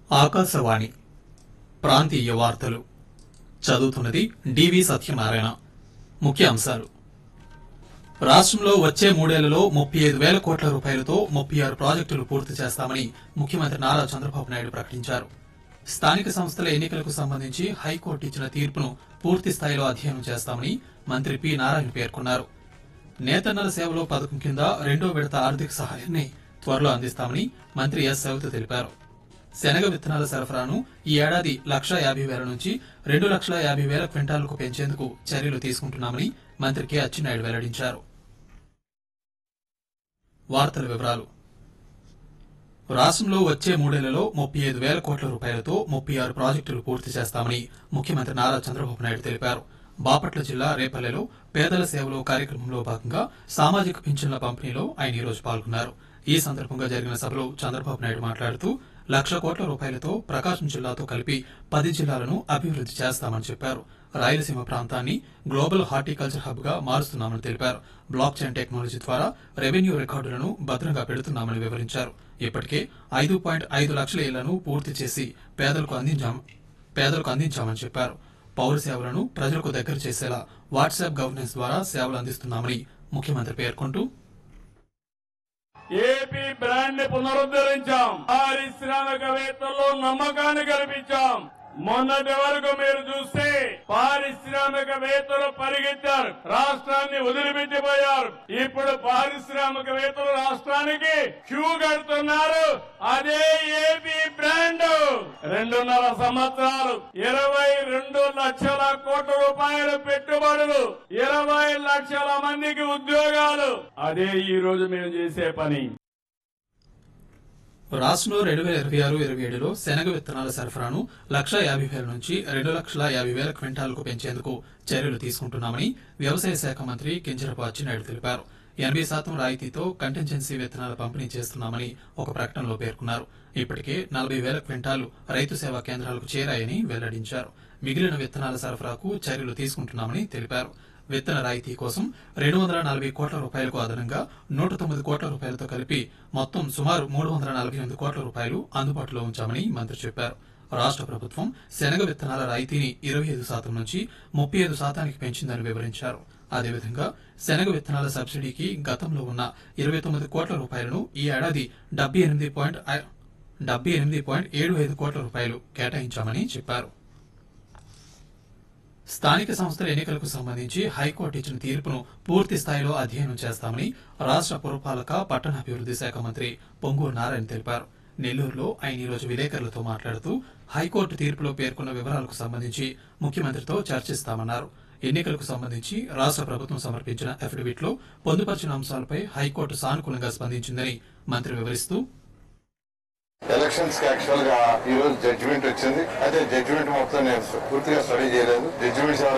ఆకాశవాణి ప్రాంతీయ వార్తలు చదువుతున్నది డివి సత్యనారాయణ ముఖ్యాంశాలు రాష్ట్రంలో వచ్చే మూడేళ్లలో ముప్పై ఐదు వేల కోట్ల రూపాయలతో ముప్పై ఆరు ప్రాజెక్టులు పూర్తి చేస్తామని ముఖ్యమంత్రి నారా చంద్రబాబు నాయుడు ప్రకటించారు స్థానిక సంస్థల ఎన్నికలకు సంబంధించి హైకోర్టు ఇచ్చిన తీర్పును పూర్తి స్థాయిలో అధ్యయనం చేస్తామని మంత్రి పి నారాయణ పేర్కొన్నారు నేతన్నల సేవలో పథకం కింద రెండో విడత ఆర్థిక సహాయాన్ని త్వరలో అందిస్తామని మంత్రి ఎస్ సవిత తెలిపారు శనగ విత్తనాల సరఫరాను ఈ ఏడాది లక్ష యాభై వేల నుంచి రెండు లక్షల యాభై వేల క్వింటాలకు పెంచేందుకు చర్యలు తీసుకుంటున్నామని మంత్రి కె అచ్చెన్నాయుడు వెల్లడించారు వార్తల వివరాలు రాష్ట్రంలో వచ్చే మూడేళ్లలో ముప్పై ఐదు వేల కోట్ల రూపాయలతో ముప్పై ఆరు ప్రాజెక్టులు పూర్తి చేస్తామని ముఖ్యమంత్రి నారా చంద్రబాబు నాయుడు తెలిపారు బాపట్ల జిల్లా రేపల్లెలో పేదల సేవలో కార్యక్రమంలో భాగంగా సామాజిక పింఛన్ల పంపిణీలో ఆయన ఈరోజు పాల్గొన్నారు ఈ సందర్భంగా జరిగిన సభలో చంద్రబాబు నాయుడు మాట్లాడుతూ లక్ష కోట్ల రూపాయలతో ప్రకాశం జిల్లాతో కలిపి పది జిల్లాలను అభివృద్ది చేస్తామని చెప్పారు రాయలసీమ ప్రాంతాన్ని గ్లోబల్ హార్టికల్చర్ హబ్ గా మారుస్తున్నామని తెలిపారు బ్లాక్ చైన్ టెక్నాలజీ ద్వారా రెవెన్యూ రికార్డులను భద్రంగా పెడుతున్నామని వివరించారు ఇప్పటికే ఐదు పాయింట్ ఐదు లక్షల ఇళ్లను పూర్తి చేసి పేదలకు అందించాం పేదలకు అందించామని చెప్పారు పౌర సేవలను ప్రజలకు దగ్గర చేసేలా వాట్సాప్ గవర్నెన్స్ ద్వారా సేవలు అందిస్తున్నామని ముఖ్యమంత్రి పేర్కొంటూ ఏపీ బ్రాండ్ ని పునరుద్ధరించాం పారిశ్రామికవేత్తల్లో నమ్మకాన్ని కల్పించాం మొన్నటి వరకు మీరు చూస్తే పారిశ్రామికవేత్తలు పరిగెత్తారు రాష్ట్రాన్ని వదిలిపెట్టిపోయారు ఇప్పుడు పారిశ్రామికవేత్తలు రాష్ట్రానికి క్యూ కడుతున్నారు అదే ఏపీ బ్రాండ్ రెండున్నర సంవత్సరాలు ఇరవై రెండు లక్షల కోట్ల రూపాయల పెట్టుబడులు ఇరవై లక్షల మందికి ఉద్యోగాలు అదే ఈ రోజు మేము చేసే పని రాష్ట్రంలో రెండు వేల ఇరవై ఆరు ఇరవై ఏడులో శనగ విత్తనాల సరఫరాను లక్ష యాభై వేల నుంచి రెండు లక్షల యాభై వేల క్వింటాలకు పెంచేందుకు చర్యలు తీసుకుంటున్నామని వ్యవసాయ శాఖ మంత్రి కింజరపు అచ్చెన్నాయుడు తెలిపారు ఎనభై శాతం రాయితీతో కంటింజెన్సీ విత్తనాల పంపిణీ చేస్తున్నామని ఒక ప్రకటనలో పేర్కొన్నారు ఇప్పటికే నలభై వేల క్వింటాలు రైతు సేవా కేంద్రాలకు చేరాయని వెల్లడించారు మిగిలిన విత్తనాల సరఫరాకు చర్యలు తీసుకుంటున్నామని తెలిపారు విత్తన రాయితీ కోసం రెండు వందల నలభై కోట్ల రూపాయలకు అదనంగా నూట తొమ్మిది కోట్ల రూపాయలతో కలిపి మొత్తం సుమారు మూడు వందల నలభై ఎనిమిది కోట్ల రూపాయలు అందుబాటులో ఉంచామని మంత్రి చెప్పారు రాష్ట్ర ప్రభుత్వం శనగ విత్తనాల రాయితీని ఇరవై ఐదు శాతం నుంచి ముప్పై ఐదు శాతానికి పెంచిందని వివరించారు అదేవిధంగా శనగ విత్తనాల సబ్సిడీకి గతంలో ఉన్న ఇరవై తొమ్మిది కోట్ల రూపాయలను ఈ ఏడాది డెబ్బై ఎనిమిది పాయింట్ డెబ్బై ఎనిమిది పాయింట్ ఏడు ఐదు కోట్ల రూపాయలు కేటాయించామని చెప్పారు స్థానిక సంస్థల ఎన్నికలకు సంబంధించి హైకోర్టు ఇచ్చిన తీర్పును పూర్తి స్థాయిలో అధ్యయనం చేస్తామని రాష్ట్ర పురపాలక పట్టణాభివృద్ది శాఖ మంత్రి పొంగూరు నారాయణ తెలిపారు నెల్లూరులో ఆయన ఈరోజు విలేకరులతో మాట్లాడుతూ హైకోర్టు తీర్పులో పేర్కొన్న వివరాలకు సంబంధించి ముఖ్యమంత్రితో చర్చిస్తామన్నారు ఎన్నికలకు సంబంధించి రాష్ట్ర ప్రభుత్వం సమర్పించిన అఫిడవిట్ లో పొందుపరిచిన అంశాలపై హైకోర్టు సానుకూలంగా స్పందించిందని మంత్రి వివరిస్తూ ఎలక్షన్స్ కి యాక్చువల్ గా ఈ రోజు జడ్జిమెంట్ వచ్చింది అయితే జడ్జిమెంట్ మొత్తం నేను పూర్తిగా స్టడీ చేయలేదు జడ్జిమెంట్స్